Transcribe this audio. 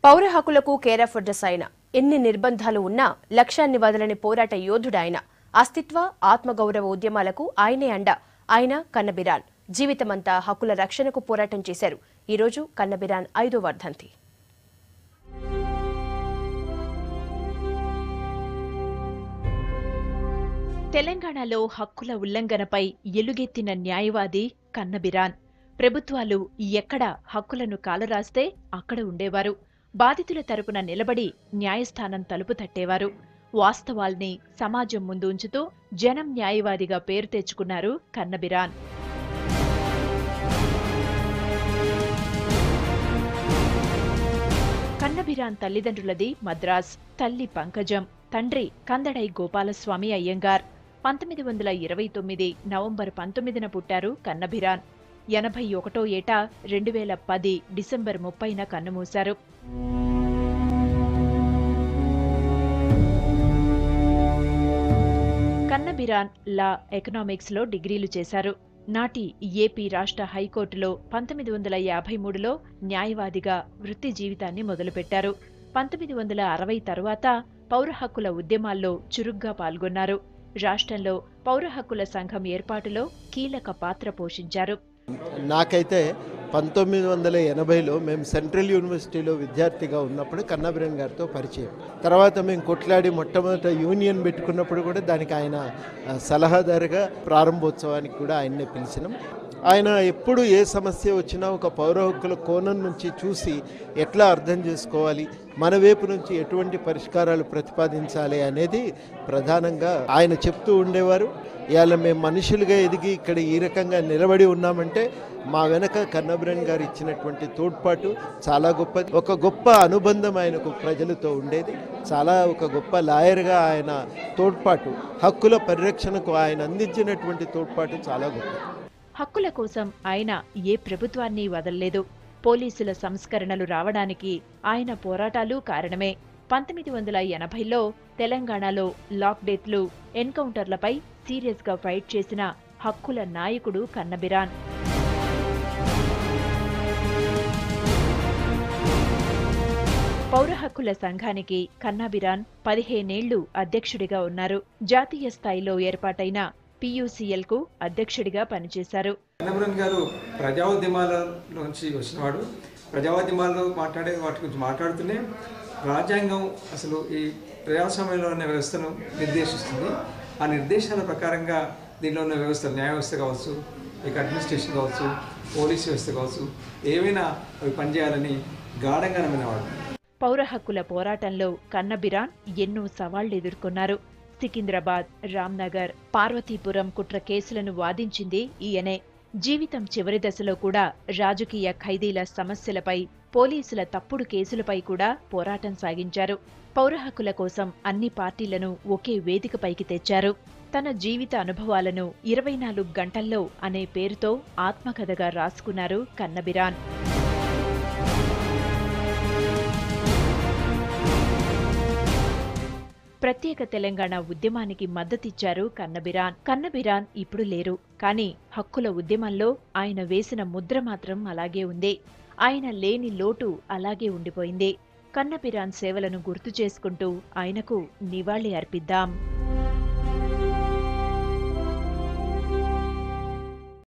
పౌర హక్కులకు care of address ఆయన ఎన్ని నిర్బంధాలు ఉన్నా లక్ష్యాన్ని వదలని పోరాట యోధుడాయన అస్తిత్వ ఆత్మగౌరవ ఉద్యమాలకు ఆయనే అండ ఆయన కన్నబిరాన్ జీవితమంతా హక్కుల రక్షణకు పోరాటం చేశారు ఈరోజు కన్నబిరాన్ ఐదో వర్ధంతి తెలంగాణలో హక్కుల ఉల్లంఘనపై ఎలుగెత్తిన న్యాయవాది కన్నబిరాన్ ప్రభుత్వాలు ఎక్కడ హక్కులను కాలరాస్తే అక్కడ ఉండేవారు బాధితుల తరపున నిలబడి న్యాయస్థానం తలుపు తట్టేవారు వాస్తవాల్ని సమాజం ముందు ఉంచుతూ జనం న్యాయవాదిగా పేరు తెచ్చుకున్నారు కన్నబిరాన్ కన్నబిరాన్ తల్లిదండ్రులది మద్రాస్ తల్లి పంకజం తండ్రి కందడై గోపాలస్వామి అయ్యంగార్ పంతొమ్మిది వందల ఇరవై తొమ్మిది నవంబర్ పంతొమ్మిదిన పుట్టారు కన్నబిరాన్ ఎనభై ఒకటో ఏట రెండు వేల పది డిసెంబర్ ముప్పైన కన్నుమూశారు కన్నబిరాన్ లా ఎకనామిక్స్లో డిగ్రీలు చేశారు నాటి ఏపీ రాష్ట్ర హైకోర్టులో పంతొమ్మిది వందల యాభై మూడులో న్యాయవాదిగా వృత్తి జీవితాన్ని మొదలుపెట్టారు పంతొమ్మిది వందల అరవై తరువాత పౌర హక్కుల ఉద్యమాల్లో చురుగ్గా పాల్గొన్నారు రాష్ట్రంలో పౌర హక్కుల సంఘం ఏర్పాటులో కీలక పాత్ర పోషించారు నాకైతే పంతొమ్మిది వందల ఎనభైలో మేము సెంట్రల్ యూనివర్సిటీలో విద్యార్థిగా ఉన్నప్పుడు కన్నాబిరన్ గారితో పరిచయం తర్వాత మేము కొట్లాడి మొట్టమొదట యూనియన్ పెట్టుకున్నప్పుడు కూడా దానికి ఆయన ఆ, సలహాదారుగా ప్రారంభోత్సవానికి కూడా ఆయన్నే పిలిచినాం ఆయన ఎప్పుడు ఏ సమస్య వచ్చినా ఒక పౌర హక్కుల కోణం నుంచి చూసి ఎట్లా అర్థం చేసుకోవాలి మన వైపు నుంచి ఎటువంటి పరిష్కారాలు ప్రతిపాదించాలి అనేది ప్రధానంగా ఆయన చెప్తూ ఉండేవారు ఇవాళ మేము మనుషులుగా ఎదిగి ఇక్కడ ఈ రకంగా నిలబడి ఉన్నామంటే మా వెనక కన్నబ్రన్ గారు ఇచ్చినటువంటి తోడ్పాటు చాలా గొప్పది ఒక గొప్ప అనుబంధం ఆయనకు ప్రజలతో ఉండేది చాలా ఒక గొప్ప లాయర్గా ఆయన తోడ్పాటు హక్కుల పరిరక్షణకు ఆయన అందించినటువంటి తోడ్పాటు చాలా గొప్పది హక్కుల కోసం ఆయన ఏ ప్రభుత్వాన్ని వదల్లేదు పోలీసుల సంస్కరణలు రావడానికి ఆయన పోరాటాలు కారణమే పంతొమ్మిది వందల ఎనభైలో తెలంగాణలో లాక్ డెత్లు ఎన్కౌంటర్లపై సీరియస్గా ఫైట్ చేసిన హక్కుల నాయకుడు కన్నబిరాన్ పౌర హక్కుల సంఘానికి కన్నాబిరాన్ పదిహేనేళ్లు అధ్యక్షుడిగా ఉన్నారు జాతీయ స్థాయిలో ఏర్పాటైన పియూసీఎల్ కు అధ్యక్షుడిగా పనిచేశారు కన్నబురన్ గారు ప్రజా ఉద్యమాల నుంచి వచ్చినవాడు ప్రజా ఉద్యమాల్లో మాట్లాడే వాటి గురించి మాట్లాడుతూనే రాజ్యాంగం అసలు ఈ ప్రజాస్వామ్యంలో ఉన్న వ్యవస్థను నిర్దేశిస్తుంది ఆ నిర్దేశాల ప్రకారంగా దీనిలో ఉన్న వ్యవస్థ న్యాయ వ్యవస్థ కావచ్చు ఇక అడ్మినిస్ట్రేషన్ కావచ్చు పోలీస్ వ్యవస్థ కావచ్చు ఏవైనా అవి పనిచేయాలని గాఢంగా నమ్మినవాడు పౌర హక్కుల పోరాటంలో కన్నబిరాన్ ఎన్నో సవాళ్లు ఎదుర్కొన్నారు సికింద్రాబాద్ రామ్నగర్ పార్వతీపురం కుట్ర కేసులను వాదించింది ఈయనే జీవితం చివరి దశలో కూడా రాజకీయ ఖైదీల సమస్యలపై పోలీసుల తప్పుడు కేసులపై కూడా పోరాటం సాగించారు పౌర హక్కుల కోసం అన్ని పార్టీలను ఒకే వేదికపైకి తెచ్చారు తన జీవిత అనుభవాలను ఇరవై నాలుగు గంటల్లో అనే పేరుతో ఆత్మకథగా రాసుకున్నారు కన్నబిరాన్ ప్రత్యేక తెలంగాణ ఉద్యమానికి మద్దతిచ్చారు కన్నబిరాన్ కన్నబిరాన్ ఇప్పుడు లేరు కానీ హక్కుల ఉద్యమంలో ఆయన వేసిన ముద్ర మాత్రం అలాగే ఉంది ఆయన లేని లోటు అలాగే ఉండిపోయింది కన్నబిరాన్ సేవలను గుర్తు చేసుకుంటూ ఆయనకు నివాళి అర్పిద్దాం